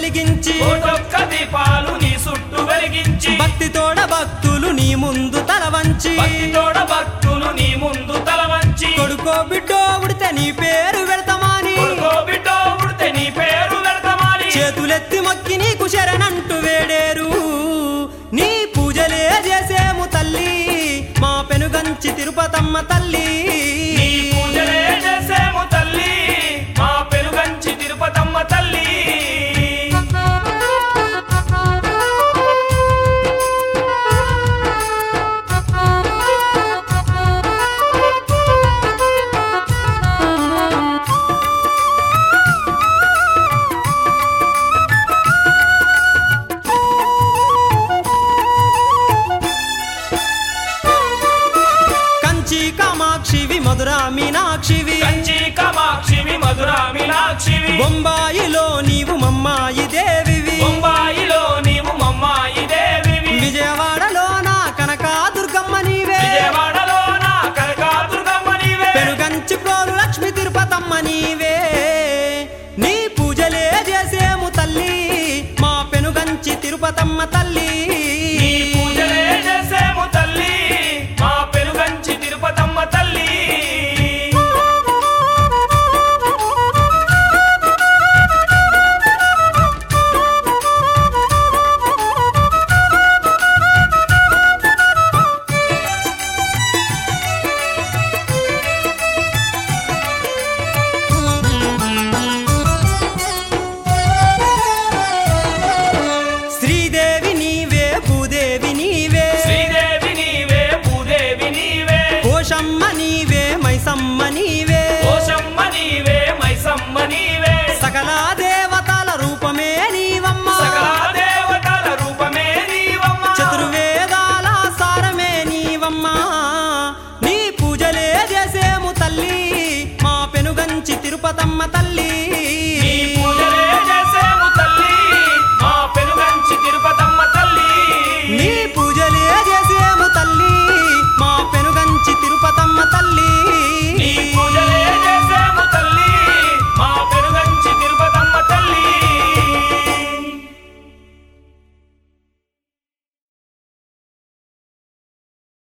వెలిగించి కోటొక్క దీపాలు నీ చుట్టూ వెలిగించి భక్తితోడ భక్తులు నీ ముందు తల వంచి భక్తితోడ భక్తులు నీ ముందు తల వంచి కొడుకో బిడ్డో ఉడితే నీ పేరు వెళ్తామని కొడుకో బిడ్డో పుడితే నీ పేరు వెళ్తామని చేతులెత్తి మొక్కి నీకు శరణంటూ వేడేరు నీ పూజలే చేసేము తల్లి మా పెనుగంచి తిరుపతమ్మ తల్లి నీ పూజలే చేసేము తల్లి మా పెరుగంచి తిరుపతమ్మ తల్లి కంచి కామాక్షివి మధురా మీనాక్షివి కంచి కామాక్షివి మధురా మీనాక్షివి బొంబాయిలో నీవు మమ్మాయి దేవివి బొంబాయిలో నీవు మమ్మాయి దేవివి విజయవాడలో నా కనకా దుర్గమ్మ నీవే విజయవాడలో నా కనకాదుర్గమ్మ నీవే పెనుగంచి ప్రోలు లక్ష్మి తిరుపతమ్మ నీవే నీ పూజలే చేసేము తల్లి మా పెనుగంచి తిరుపతమ్మ తల్లి నీ పూజలే చేసేము తల్లి మా పెరుగంచి తిరుపతమ్మ తల్లి శ్రీదేవి నీవే భూదేవి నీవే శ్రీదేవి నీవే భూదేవి నీవే కోశమ్మ నీవే మైసమ్మ నీవే కోశమ్మ నీవే మైసమ్మ నీవే సకల దేవతల రూపమే నీవమ్మ సకల దేవతల రూపమే నీవమ్మ చతుర్వేదాల సారమే నీవమ్మ నీ పూజలే చేసేము తల్లి మా పెనుగంచి తిరుపతమ్మ తల్లి